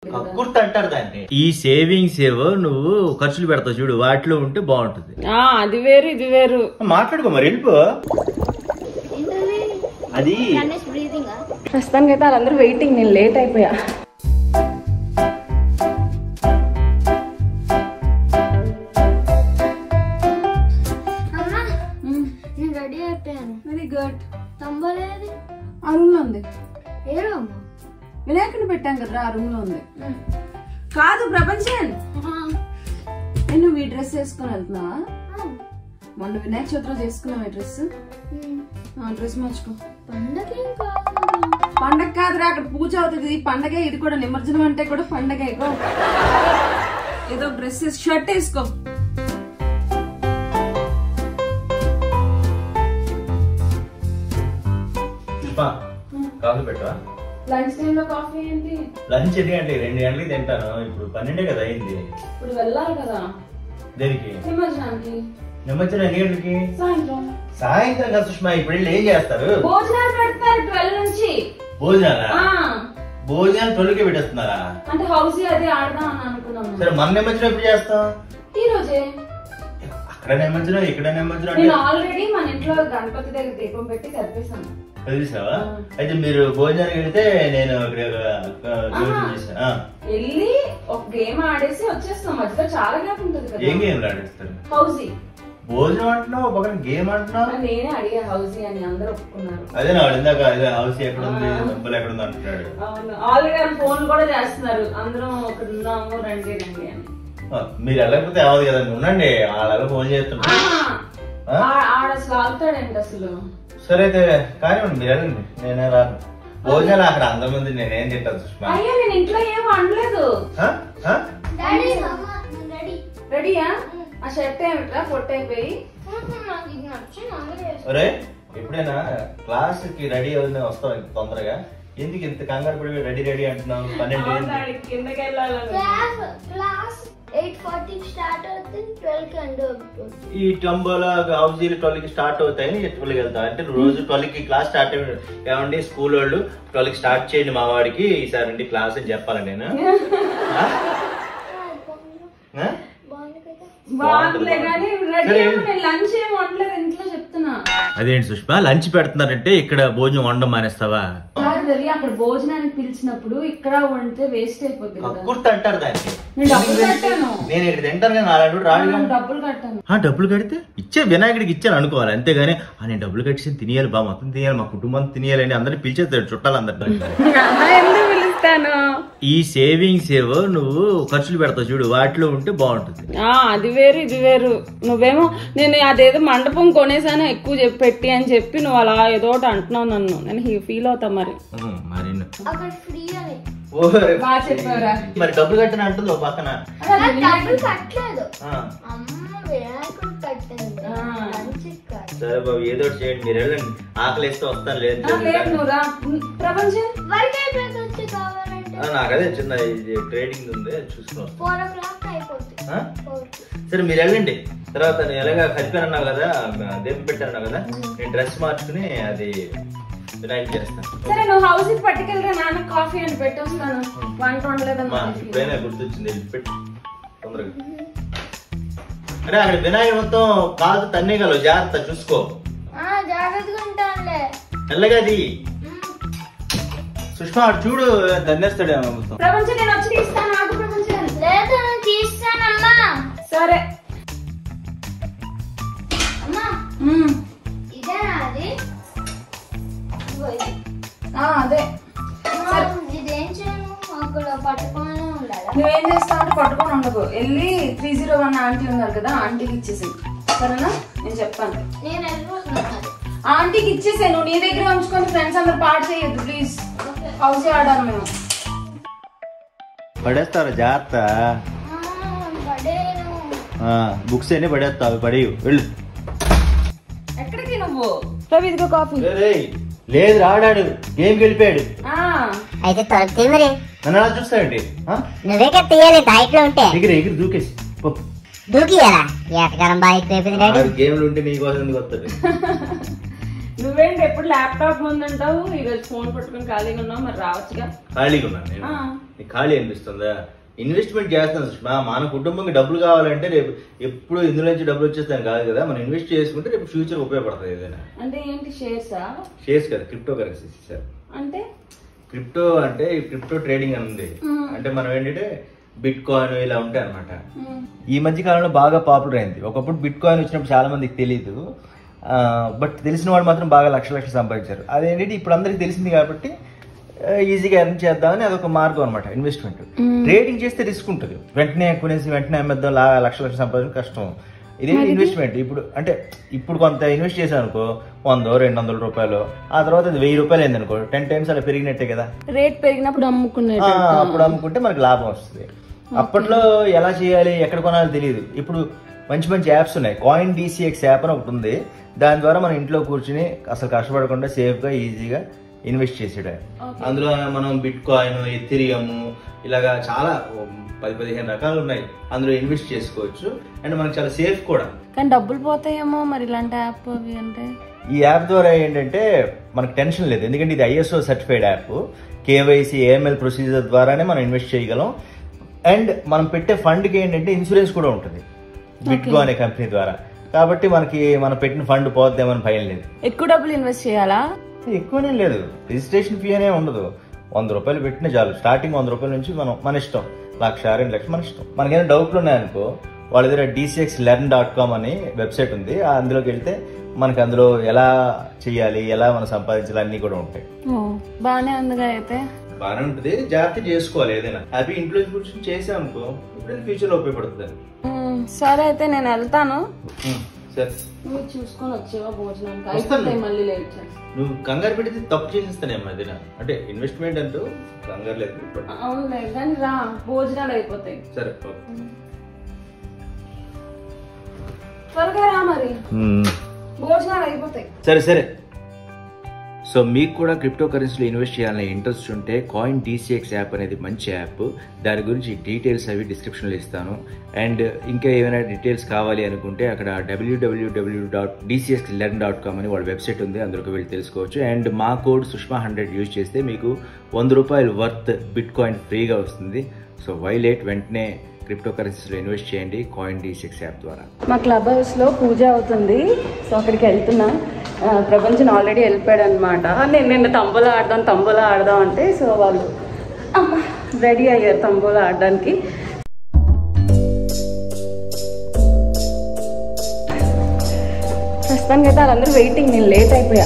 కక్కుర్తి అంటారు దాన్ని ఈ సేవింగ్స్ ఏవో నువ్వు ఖర్చులు పెడతావు చూడు వాటిలో ఉంటే బాగుంటుంది ఆ అది వేరు ఇది వేరు మాట్లాడుకో మరి వెళ్ళిపో అది బ్రీతింగ్ ప్రస్తుతానికి అయితే వాళ్ళందరూ వెయిటింగ్ నేను లేట్ అయిపోయా అమ్మా నేను రెడీ అయిపోయాను వెరీ గుడ్ తంబలేదు ఆ రూమ్ లో ఉంది ఏడు అమ్మా వినాయకుని పెట్టాం కదా ఆ రూమ్ లో ఉంది కాదు ప్రపంచం నేను ఈ డ్రెస్ వేసుకొని వెళ్తున్నావా మొన్న వినాయక చవితి రోజు వేసుకున్నావు ఈ డ్రెస్ ఆ డ్రెస్ మార్చుకో పండగ ఏం కాదు పండగ కాదురా అక్కడ పూజ అవుతుంది పండగ ఇది కూడా నిమజ్జనం అంటే కూడా పండగ ఇగో. ఏదో డ్రెస్ షర్ట్ వేసుకో కాఫీ పెట్టవా లంచ్ టైం లో కాఫీ ఏంటి లంచ్ ఎన్ని గంటలకి రెండు గంటలకి తింటాను ఇప్పుడు పన్నెండే కదా అయింది ఇప్పుడు వెళ్ళాలి కదా దేనికి నిమజ్జనానికి నిమజ్జనం ఎన్ని గంటలకి సాయంత్రం సాయంత్రం కదా సుష్మా ఇప్పుడు వెళ్ళి ఏం చేస్తారు భోజనాలు పెడతారు ట్వెల్వ్ నుంచి భోజనాలా ఆ, భోజనాలు తొలికి పెట్టేస్తున్నారా అంటే హౌస్ అది ఆడదాం అని అనుకున్నాము సరే మన నిమజ్జనం ఎప్పుడు చేస్తాం ఈ రోజే అక్కడ నిమజ్జనం ఇక్కడ నిమజ్జనం నేను అంటే ఆల్రెడీ మన ఇంట్లో గణపతి దగ్గర దీపం పెట్టి చదివేశాను తెలిసావా అయితే మీరు భోజనానికి వెళ్తే నేను ఇక్కడ ఆ, జోక్యం చేశాను. ఆ, వెళ్ళి ఒక గేమ్ ఆడేసి వచ్చేస్తాం మధ్యలో చాలా గ్యాప్ ఉంటుంది ఏం కదా గేమ్ ఆడిస్తారు హౌసీ భోజనం అంటున్నావు ఒక పక్కన గేమ్ అంటున్నావు నేనే అడిగా హౌసీ అని అందరూ ఒప్పుకున్నారు అదే నా ఇందాక అదే హౌస్ ఎక్కడ ఉంది డబ్బులు ఎక్కడ ఉంది అంటున్నాడు అవును ఆల్రెడీ ఫోన్ కూడా చేస్తున్నారు అందరం ఒకటి ఉందాము రండి రండి అని ఆ, మీరు వెళ్ళకపోతే అవ్వదు కదా ఉండండి వాళ్ళ ఫోన్ చేస్తున్నారు ఆ, ఆ- ఆడ అసలు ఆగుతాడండి అసలు సరే అయితే కానివ్వండి మీరు వెళ్ళండి నేనే రాను భోజనాలు అక్కడ అందరి మంది నేనేం తింటాను సుష్మా అయ్యో నేను ఇంట్లో ఏం అనలేదు ఆ? ఆ? డాడీ అమ్మా నేను రెడీ రెడీయా ఆ షర్ట్ ఏమిట్రా పొట్టు అయిపోయి నాకు ఇది నచ్చి నాన్న ఒరే ఎప్పుడైనా క్లాస్ కి రెడీ అవుతుంది వస్తావు ఇంత తొందరగా ఎందుకు ఇంత కంగారు పడి రెడీ రెడీ అంటున్నావు పన్నెండు ఏంది? అవునాడు, కిందకి వెళ్ళాలని class class eight forty start అవుతుంది ట్వెల్వ్ కి ఎండ్ అవుతుంది ఈ టంబోలా హౌస్ ట్వెల్వ్ కి స్టార్ట్ అవుతాయని ట్వెల్వ్ వెళ్తా అంటే రోజు ట్వెల్వ్ కి క్లాస్ స్టార్ట్ అయ్యి ఏమండి స్కూల్ వాళ్ళు ట్వెల్వ్ కి స్టార్ట్ చేయండి మా వాడికి ఈసారి అండి క్లాస్ అని చెప్పాలి నేను ఆ? ఆ? బాగుంది కదా బాగుందిలే కానీ రెడీ సరే. అవ్వు, నేను లంచ్ ఏం వండలేదు ఇంట్లో చెప్తున్నా అదేంటి సుష్మా లంచ్ పెడుతున్నారంటే ఇక్కడ భోజనం వండడం మానేస్తావా కాదు రవి, అక్కడ భోజనానికి పిలిచినప్పుడు ఇక్కడ వండితే వేస్ట్ అయిపోద్ది కదా కక్కుర్తి అంటారు దాన్ని నేను డబ్బులు కట్టాను నేను ఇక్కడ తింటాను కానీ అలాంటి రాడు నేను డబ్బులు కట్టాను ఆ డబ్బులు కడితే ఇచ్చే వినాయకుడికి ఇచ్చాను అనుకోవాలి అంతేగాని ఆ నేను డబ్బులు కట్టి తినేయాలి బా మొత్తం తినేయాలి మా కుటుంబం తినేయాలి అని అందరిని పిలిచేస్తాడు చుట్టాలందరినీ ఎందుకు పిలుస్తాను ఈ సేవింగ్స్ ఏవో నువ్వు ఖర్చులు పెడతావు చూడు వాటిలో ఉంటే బాగుంటుంది ఆ అది వేరు ఇది వేరు నువ్వేమో నేను అదేదో మండపం కొనేసాను ఎక్కువ చెప్పి పెట్టి అని చెప్పి నువ్వు అలా ఏదో ఒకటి అంటున్నావు నన్ను నేను ఫీల్ అవుతా మరి ఉమ్, మరి ను- అక్కడ ఫ్రీ అని ఓ, బాగా చెప్పావురా మరి డబ్బులు కట్టిన అంటుంది ఓ పక్కన నాకు డబ్బులు కట్టలేదు ఆ, అమ్మ వినాయకుడు కట్టింది ఆ. లంచ్ కాదు సరే బాబు ఏదో ఒకటి చేయండి మీరు వెళ్ళండి ఆకలి వేస్తే వస్తాను లేదు ఆ, లేదు నువ్వు రా ప్రపంచం వర్క్ అయిపోయింది వచ్చి కావాలంటే ఆ, నాకు అదే చిన్న ఇది ట్రేడింగ్ ఉంది అది చూసుకుని వస్తాను. ఫోర్ ఓ క్లాక్ అయిపోతుంది ఆ? ఫోర్ సరే మీరు వెళ్ళండి తర్వాత నేను ఎలాగా కలిపానన్నావు కదా దీపం పెట్టాను కదా నేను డ్రెస్ మార్చుకుని అది వినాయక చేస్తాను సరే నువ్వు హౌస్ కి పట్టుకెళ్ళరా నాన్న కాఫీ అని పెట్టొస్తాను వంట వండలేదని మా ఇప్పుడైనా గుర్తొచ్చింది వెళ్ళి పెట్టు తొందరగా అరే అక్కడ వినాయక మొత్తం కాదు తన్నేగలవు జాగ్రత్త చూసుకో ఆ, జాగ్రత్తగా ఉంటానులే మెల్లగాది సుష్మా అటు చూడు తన్నేస్తాడేమో మొత్తం ప్రపంచం నేను వచ్చి తీస్తాను ఆగు ప్రపంచం లేదు నేను తీస్తానమ్మా సరే అమ్మా ఉమ్. ఇదేనా అది ఇదిగో ఇది. ఆ, అదే అమ్మా, ఇదేం చేయను అక్కడ పట్టుకొని ఉండాలి నువ్వేం చేస్తావు అంటే పట్టుకొని ఉండకు వెళ్ళి త్రీ జీరో వన్ ఆంటీ ఉన్నారు కదా ఆంటీకి ఇచ్చేసి సరేనా నేను చెప్తాను నేను వెళ్ళిపోతున్నాను మరి. ఆంటీకి ఇచ్చేసే నువ్వు నీ దగ్గర ఉంచుకొని ఫ్రెండ్స్ అందరు పాడు చేయొద్దు ప్లీజ్ హౌస్ ఆడాలి మేము పడేస్తారు జాగ్రత్త ఆ, పడేను బుక్స్ అన్ని పడేస్తావు పడేయు వెళ్ళు ఎక్కడికి నువ్వు రవి ఇదిగో కాఫీ రేయ్, లేదు రాడాడు గేమ్కి వెళ్ళిపోయాడు ఆ, అయితే త్వరగా మరి నన్ను అలా చూస్తాడండి ఆ? నువ్వే కదా తీయాలి హైట్ లో ఉంటే ఎగిరి ఎగిరి దూకేసి పో. దూకియాలా ఏటకాలం బాగా ఎక్కువైపోయింది డాడీ ఆడు గేమ్లు ఉంటే నీకోసం ఎందుకు వస్తాడు నువ్వేంటి ఎప్పుడు ల్యాప్టాప్ ముందుంటావు ఈరోజు ఫోన్ పట్టుకొని ఖాళీగా ఉన్నావు మరి రావచ్చుగా ఖాళీగా ఉన్నాను నేను ఆ. నీకు ఖాళీ అనిపిస్తుందా ఇన్వెస్ట్మెంట్ చేస్తాను సుష్మా మన కుటుంబంకి డబ్బులు కావాలంటే రేపు ఎప్పుడు ఇందులో నుంచి డబ్బులు వచ్చేస్తాను కాదు కదా మనం ఇన్వెస్ట్ చేసుకుంటే రేపు ఫ్యూచర్ ఉపయోగపడుతుంది ఏదైనా అంటే ఏంటి షేర్సా షేర్స్ కదా క్రిప్టో కరెన్సీ సార్ అంటే క్రిప్టో అంటే క్రిప్టో ట్రేడింగ్ అని ఉంది అంటే మనం ఏంటంటే బిట్ కాయిన్ ఇలా ఉంటాయి అనమాట ఈ మధ్య కాలంలో బాగా పాపులర్ అయింది ఒకప్పుడు బిట్ కాయిన్ వచ్చినప్పుడు చాలా మందికి తెలియదు బట్ తెలిసిన వాళ్ళు మాత్రం బాగా లక్ష లక్షలు సంపాదించారు అదేంటి ఇప్పుడు అందరికి తెలిసింది కాబట్టి ఈజీగా ఎర్న్ చేద్దామని అదొక మార్గం అనమాట ఇన్వెస్ట్మెంట్ ట్రేడింగ్ చేస్తే రిస్క్ ఉంటుంది వెంటనే కొనేసి వెంటనే అమ్మేద్దాం లా లక్ష లక్షలు సంపాదించడం కష్టం ఇది ఇన్వెస్ట్మెంట్ ఇప్పుడు అంటే ఇప్పుడు కొంత ఇన్వెస్ట్ చేశాను అనుకో వందో రెండు వందల రూపాయలు ఆ తర్వాత అది వెయ్యి రూపాయలు అయింది అనుకో టెన్ టైమ్స్ అలా పెరిగినట్టే కదా రేట్ పెరిగినప్పుడు అమ్ముకునే ఆ, అప్పుడు అమ్ముకుంటే మనకి లాభం వస్తుంది అప్పట్లో ఎలా చేయాలి ఎక్కడ కొనాలో తెలియదు ఇప్పుడు మంచి మంచి యాప్స్ ఉన్నాయి కాయిన్ డీసీఎక్స్ యాప్ అని ఒకటి ఉంది దాని ద్వారా మనం ఇంట్లో కూర్చుని అసలు కష్టపడకుండా సేఫ్ గా ఈజీగా ఇన్వెస్ట్ చేసేయడం అందులో మనం బిట్ కాయిన్ ఎథిరియం ఇలాగా చాలా ఓ, పది పదిహేను రకాలు ఉన్నాయి అందులో ఇన్వెస్ట్ చేసుకోవచ్చు అండ్ మనకి చాలా సేఫ్ కూడా కానీ డబ్బులు పోతాయేమో మరి ఇలాంటి యాప్ అవి అంటే ఈ యాప్ ద్వారా ఏంటంటే మనకు టెన్షన్ లేదు ఎందుకంటే ఇది ISO certified app KYC AML procedure ద్వారానే మనం ఇన్వెస్ట్ చేయగలం అండ్ మనం పెట్టే ఫండ్కి ఏంటంటే ఇన్సూరెన్స్ కూడా ఉంటుంది బిట్గో అనే కంపెనీ ద్వారా కాబట్టి మనకి మనం పెట్టిన ఫండ్ పోద్దేమని భయం లేదు ఎక్కువ డబ్బులు ఇన్వెస్ట్ చేయాలా ఎక్కువనే లేదు రిజిస్ట్రేషన్ ఫీ అనే ఉండదు వంద రూపాయలు పెట్టినా చాలు స్టార్టింగ్ వంద రూపాయల నుంచి మనం మన ఇష్టం లక్ష రెండు లక్షలు మన ఇష్టం మనకేమైనా డౌట్లు ఉన్నాయనుకో వాళ్ళ దగ్గర డీసీఎక్స్ లెర్న్ డాట్ కామ్ అని వెబ్సైట్ ఉంది ఆ అందులోకి వెళ్తే మనకి అందులో ఎలా చేయాలి ఎలా మనం సంపాదించాలి అన్నీ కూడా ఉంటాయి ఓ బాగానే ఉందిగా అయితే బాగానే ఉంటుంది జాగ్రత్త చేసుకోవాలి ఏదైనా హ్యాపీ ఇంట్లో కూర్చొని చేసాం అనుకో ఇప్పుడు ఫ్యూచర్ లో ఉపయోగపడుతుంది ఉమ్, సరే అయితే నేను వెళ్తాను ఉమ్, సరే నువ్వు చూసుకొని వచ్చేవా భోజనానికి వస్తాను. అయిపోతాయి మళ్ళీ లేట్ చేస్తా నువ్వు కంగారు పెడితే తప్పు చేసేస్తానేమో అది అంటే ఇన్వెస్ట్మెంట్ అంటూ కంగారు లేదు బట్ అవునులే కానీ రా భోజనాలు అయిపోతాయి సరే ఓకే త్వరగా రా మరి భోజనాలు అయిపోతాయి సరే సరే సో మీకు కూడా క్రిప్టో కరెన్సీలో ఇన్వెస్ట్ చేయాలనే ఇంట్రెస్ట్ ఉంటే కాయిన్ డీసీఎక్స్ యాప్ అనేది మంచి యాప్ దాని గురించి డీటెయిల్స్ అవి డిస్క్రిప్షన్లో ఇస్తాను అండ్ ఇంకా ఏమైనా డీటెయిల్స్ కావాలి అనుకుంటే అక్కడ డబ్ల్యూడబ్ల్యూడబ్ల్యూ dot DCX learn dot com అని వాళ్ళ వెబ్సైట్ ఉంది అందులోకి వెళ్ళి తెలుసుకోవచ్చు అండ్ మా కోడ్ సుష్మా హండ్రెడ్ యూజ్ చేస్తే మీకు వంద రూపాయలు వర్త్ బిట్ కాయిన్ ఫ్రీగా వస్తుంది సో వైలేట్ వెంటనే క్రిప్టో కరెన్సీలో ఇన్వెస్ట్ చేయండి కాయిన్ డీసీఎక్స్ యాప్ ద్వారా మా క్లబ్ హౌస్ లో పూజ అవుతుంది సో అక్కడికి వెళ్తున్నా ఆ, ప్రపంచం ఆల్రెడీ వెళ్ళిపోయాడు అనమాట నేను నిన్న తంబోలా ఆడదాం తంబోలా ఆడదాం అంటే సో వాళ్ళు రెడీ అయ్యారు తంబోలా ఆడడానికి ప్రస్తుతానికి అయితే వాళ్ళందరూ వెయిటింగ్ నేను లేట్ అయిపోయా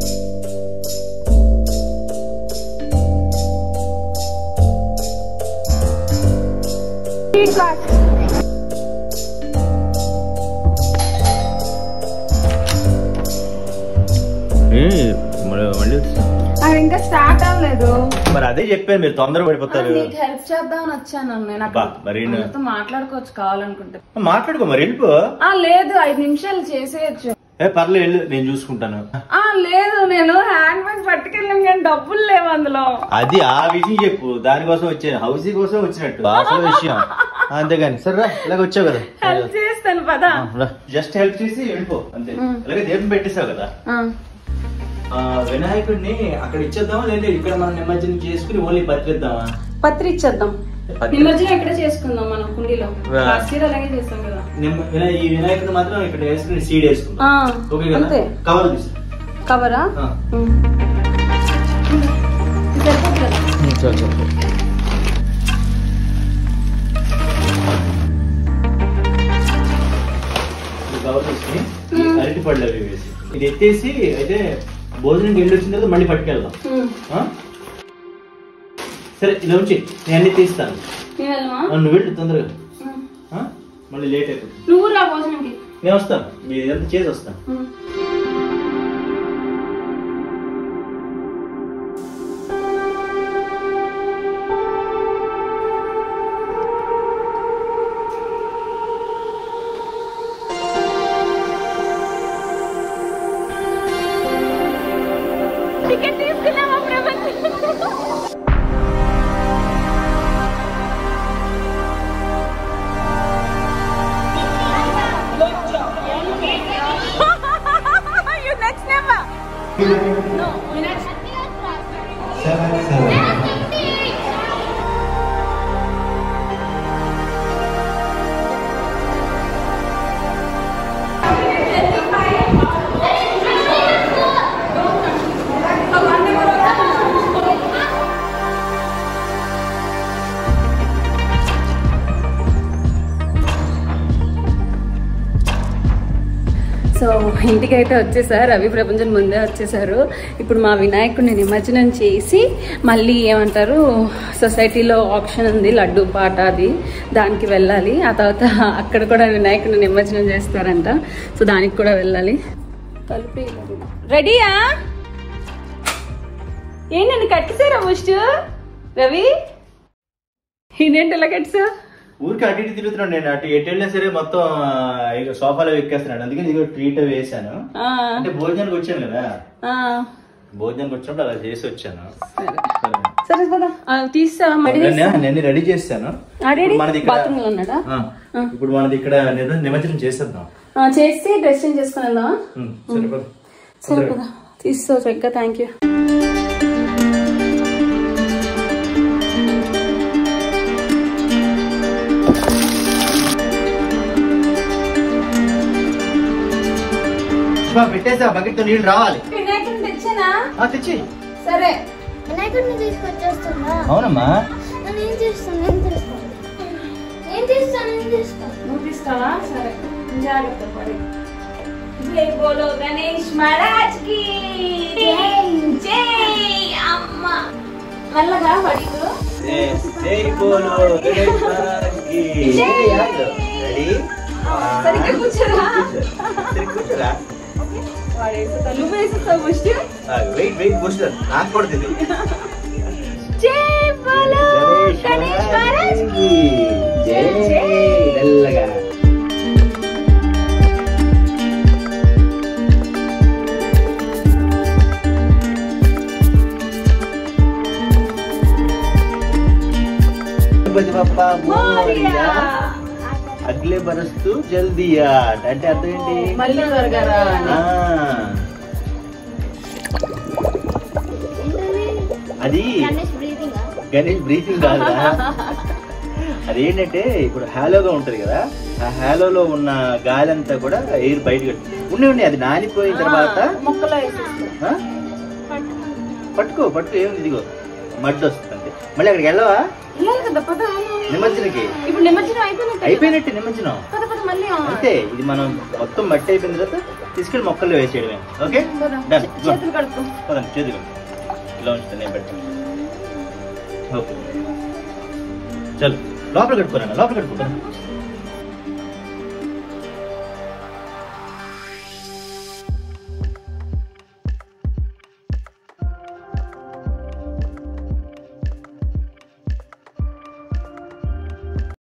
మళ్ళీ అది ఇంకా స్టార్ట్ అవ్వలేదు మరి అదే చెప్పాను మీరు తొందర పడిపోతారు నీకు హెల్ప్ చేద్దామని వచ్చాను నేను బా, అక్కడ మరి నేను- అందరితో మాట్లాడుకోవచ్చు కావాలనుకుంటే మాట్లాడుకో మరి వెళ్ళిపో ఆ లేదు ఐదు నిమిషాలు చేసేయచ్చు ఏ పర్లేదు వెళ్ళు నేను చూసుకుంటాను ఆ లేదు నేను హ్యాండ్ బ్యాగ్ పట్టుకెళ్ళాను కానీ డబ్బులు లేవు అందులో అది ఆ విషయం చెప్పు దానికోసం వచ్చాను హౌసీ కోసం వచ్చినట్టు అసలు విషయం అంతేగాని సరే రా ఇలాగ వచ్చావు కదా హెల్ప్ చేస్తాను పదా జస్ట్ హెల్ప్ చేసి వెళ్ళిపో అంతే అలాగే దీపం పెట్టేసావు కదా ఆ, ఆ, వినాయకుడిని అక్కడ ఇచ్చేద్దామా లేదా ఇక్కడ మనం నిమజ్జనం చేసుకుని ఓన్లీ బతికిద్దామా పత్రి ఇచ్చేద్దాం పత్రి. నిమజ్జనం ఎక్కడ చేసుకుందాం మనం కుండీలో రా. లాస్ట్ ఇయర్ అలాగే చేస్తాం కదా నిమ్మ- వినా- ఈ వినాయకుడిని మాత్రం ఇక్కడ వేసుకుని సీడ్ వేసుకుంటాం ఆ, ఓకే కదా అంతే కవర్ తీసు కవరా ఆ. ఉమ్. ఇది సరిపోతుంది కదా ఈ కవర్ తీసుకుని ఈ అరటి పళ్ళు అవి వేసి ఇది ఎత్తేసి అయితే భోజనం వెళ్ళి వచ్చిన తర్వాత మళ్ళీ పట్టుకెళ్దాం ఉమ్. ఆ? సరే ఇలా ఉంచి నేను అన్ని తీస్తాను నేను వెళ్ళమా? ఆ, నువ్వు వెళ్ళు తొందరగా ఉమ్. ఆ? మళ్ళీ లేట్ అయిపోతుంది నువ్వు రా భోజనంకి నేను వస్తాను మీరు ఎంత చేసి వస్తాను ఉమ్. టికెట్ తీసుకున్నావా ప్రపంచం సో ఇంటికి అయితే వచ్చేసారు రవి ప్రపంచం ముందే వచ్చేసారు ఇప్పుడు మా వినాయకుడిని నిమజ్జనం చేసి మళ్ళీ ఏమంటారు సొసైటీలో ఆప్షన్ ఉంది లడ్డు పాట అది దానికి వెళ్ళాలి ఆ తర్వాత అక్కడ కూడా వినాయకుడిని నిమజ్జనం చేస్తారంట సో దానికి కూడా వెళ్ళాలి కలిపి రెడీయా ఏంటండి కట్టేసారా ఫస్ట్ రవి ఇదేంటి ఇలా కట్టేసా ఊరికి అటు ఇటు తిరుగుతున్నాడు నేను అటు ఎటు వెళ్ళినా సరే మొత్తం ఆ, ఇక సోఫాలో ఎక్కేస్తున్నాడు అందుకని ఇదిగో ట్రీట్ వేసాను ఆ, అంటే భోజనానికి వచ్చాను కదా ఆ, భోజనానికి వచ్చినప్పుడు అలా చేసి వచ్చాను సరే. సరే పద ఆ, తీస్తావా మడి నేను నేను రెడీ చేస్తాను ఆడేడి ఇప్పుడు మనది ఇక్కడ బాత్రూమ్ లో ఉన్నాడా ఆ, ఇప్పుడు మనది ఇక్కడ నిమ- నిమజ్జనం చేసేద్దాం ఆ, చేసి డ్రెస్ చేంజ్ చేసుకుని వెళ్దామా ఉమ్, సరే పద. సరే పద తీస్తావు చక్కగా థ్యాంక్ యూ పుష్ప, పెట్టేసా బకెట్ తో నీళ్ళు రావాలి వినాయకుడిని తెచ్చానా ఆ, తెచ్చి సరే వినాయకుడిని తీసుకొచ్చేస్తున్నా అవునమ్మా నేను ఏం చేస్తాను నేను తీస్తాను ఏం తీస్తాను నేను తీస్తాను నువ్వు తీస్తావా సరే జాగ్రత్త పడి జై బోలో గణేష్ మహారాజ్ కి జై అమ్మ మెల్లగా పడికు జై బోలో గణేష్ మహారాజ్ కి. రెడీ? సరిగ్గా కూర్చోరా సరే, కూర్చోరా వాడు వేసుకుంటా నువ్వు వేసుకుంటావు ఫస్ట్ వెయిట్ వెయిట్ కూర్చో నాకు కూడా తెలియదు జై బోలో గణేష్ మహారాజ్ కి జై మెల్లగా గణపతి బప్పా మోరియా. అగ్లే బరస్తూ జల్దియా అంటే అర్థం ఏంటి మళ్ళీ త్వరగా రా అని. ఆ, అది గణేష్ బ్రీతింగ్ గణేష్ బ్రీతింగ్ కాదు అదేంటంటే ఇప్పుడు హాలోగా ఉంటది కదా ఆ హాలోలో ఉన్న గాలి అంతా కూడా ఎయిర్ బయటకు ఉండి ఉండి అది నానిపోయిన తర్వాత ముక్కలో వేసేస్తా ఆ? పట్టుకో పట్టుకో ఏముంది ఇదిగో మడ్డు వస్తుంది అంతే మళ్ళీ అక్కడికి వెళ్ళవా ఇవ్వాలి కదా పద నిమజ్జనకి ఇప్పుడు నిమజ్జనం అయిపోయినట్టే అయిపోయినట్టు నిమజ్జనం పద పద మళ్ళీ అంతే ఇది మనం మొత్తం మట్టి అయిపోయిన తర్వాత తీసుకెళ్ళి మొక్కల్లో వేసేయడమే ఓకే పద. డన్ చేతులు కడుక్కో పదండి చేతులు కడుక్కో. ఇలా ఉంచుతాను నేను పెడతాను ఓకే చల్ లోపల కట్టుకోరా లోపల కట్టుకుంటాను